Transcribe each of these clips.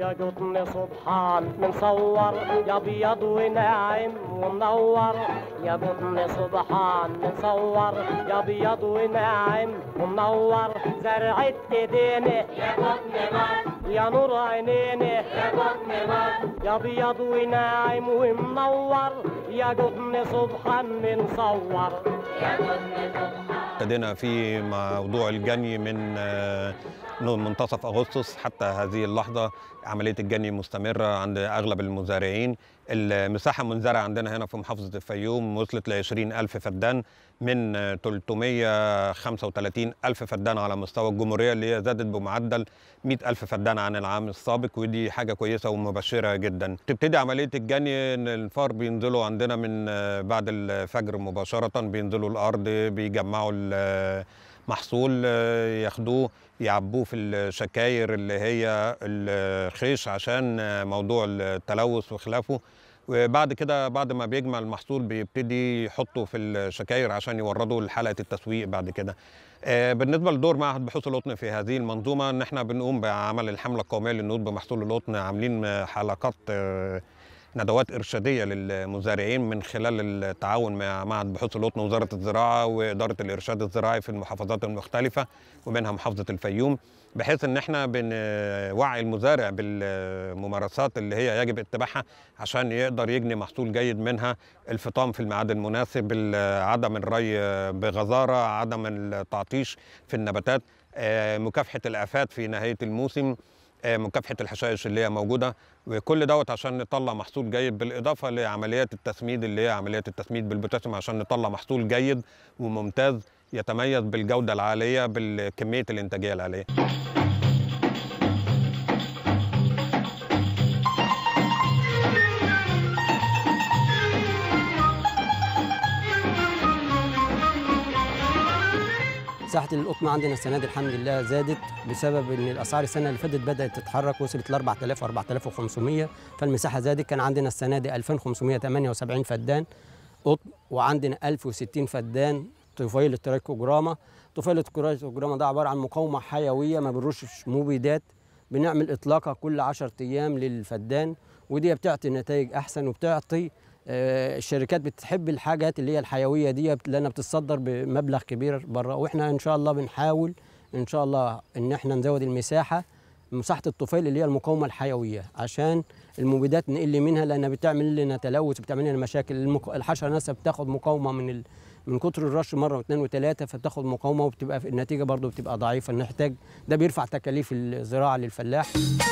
يا قطن سبحان منصور يا ابيض وناعم ومنور يا قطن سبحان منصور يا ابيض وناعم ومنور زرعت ايدينا يا قطن مصر يا نور عينينا يا قطن مصر يا ابيض وناعم ومنور يا قطن سبحان منصور يا قطن سبحان ابتدينا في موضوع الجني من آه، منتصف اغسطس حتى هذه اللحظه عمليه الجني مستمره عند اغلب المزارعين المساحه المنزرعه عندنا هنا في محافظه الفيوم وصلت ل 20 الف فدان من آه، 335 الف فدان على مستوى الجمهوريه اللي هي زادت بمعدل 100 الف فدان عن العام السابق ودي حاجه كويسه ومبشره جدا تبتدي عمليه الجني ان الفار بينزلوا عندنا من آه، بعد الفجر مباشره بينزلوا الارض بيجمعوا المحصول آه، ياخدوه يعبوه في الشكاير اللي هي الخيش عشان آه، موضوع التلوث وخلافه وبعد كده بعد ما بيجمع المحصول بيبتدي يحطه في الشكاير عشان يوردوا لحلقه التسويق بعد كده آه، بالنسبه لدور معهد بحوث القطن في هذه المنظومه ان احنا بنقوم بعمل الحمله القوميه للنهوض بمحصول القطن عاملين آه، حلقات آه، ندوات ارشاديه للمزارعين من خلال التعاون مع معهد بحوث القطن وزاره الزراعه واداره الارشاد الزراعي في المحافظات المختلفه ومنها محافظه الفيوم بحيث ان احنا بنوعي المزارع بالممارسات اللي هي يجب اتباعها عشان يقدر يجني محصول جيد منها الفطام في الميعاد المناسب عدم الري بغزاره عدم التعطيش في النباتات آه، مكافحه الافات في نهايه الموسم آه، مكافحه الحشائش اللي هي موجوده وكل دوت عشان نطلع محصول جيد بالاضافه لعمليات التسميد اللي هي عمليات التسميد بالبوتاسيوم عشان نطلع محصول جيد وممتاز يتميز بالجوده العاليه بالكميه الانتاجيه العاليه مساحة القطن عندنا السنة دي الحمد لله زادت بسبب ان الاسعار السنة اللي فاتت بدأت تتحرك وصلت ل 4000 و 4500 فالمساحة زادت كان عندنا السنة دي 2578 فدان قطن وعندنا 1060 فدان طفيلة ترايكوجراما طفيلة ترايكوجراما ده عبارة عن مقاومة حيوية ما بنرشش مبيدات بنعمل إطلاقة كل 10 أيام للفدان ودي بتعطي نتائج أحسن وبتعطي آه، الشركات بتحب الحاجات اللي هي الحيويه دي لانها بتتصدر بمبلغ كبير بره واحنا ان شاء الله بنحاول ان شاء الله ان احنا نزود المساحه مساحه الطفيل اللي هي المقاومه الحيويه عشان المبيدات نقل منها لانها بتعمل لنا تلوث بتعمل لنا مشاكل المك... الحشره نفسها بتاخد مقاومه من ال... من كتر الرش مره واثنين وثلاثه فبتاخد مقاومه وبتبقى في النتيجه برضه بتبقى ضعيفه نحتاج ده بيرفع تكاليف الزراعه للفلاح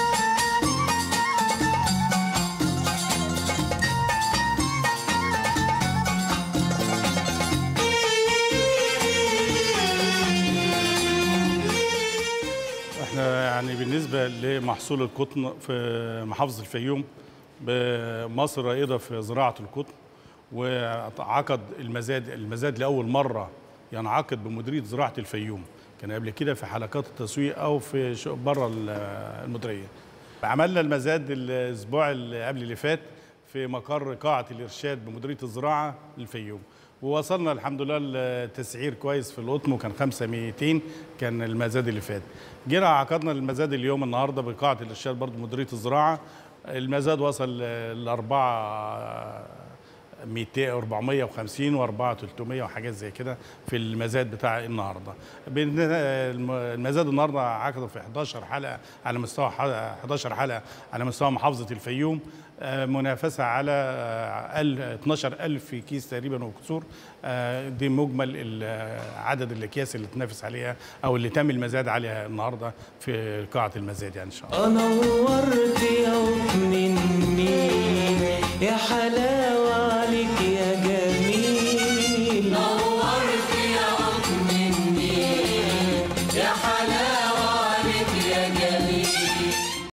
احنا يعني بالنسبه لمحصول القطن في محافظه الفيوم مصر رائده في زراعه القطن وعقد المزاد المزاد لاول مره ينعقد بمديريه زراعه الفيوم كان قبل كده في حلقات التسويق او في شو- بره المديريه عملنا المزاد الاسبوع اللي قبل اللي فات في مقر قاعه الارشاد بمديريه الزراعه الفيوم ووصلنا الحمد لله لتسعير كويس في القطن وكان 5 200 كان المزاد اللي فات جينا عقدنا المزاد اليوم النهارده بقاعه الارشاد برضو مديريه الزراعه المزاد وصل لأربعة 200 450 و4 300 وحاجات زي كده في المزاد بتاع النهارده بين- الم- المزاد النهارده عقد في 11 حلقه على مستوى ح- 11 حلقه على مستوى محافظه الفيوم آه، منافسه على آه، ال- 12000 كيس تقريبا وكسور آه، دي مجمل ال- عدد الاكياس اللي تنافس عليها او اللي تم المزاد عليها النهارده في قاعه المزاد يعني ان شاء الله انورت يا مني يا حلال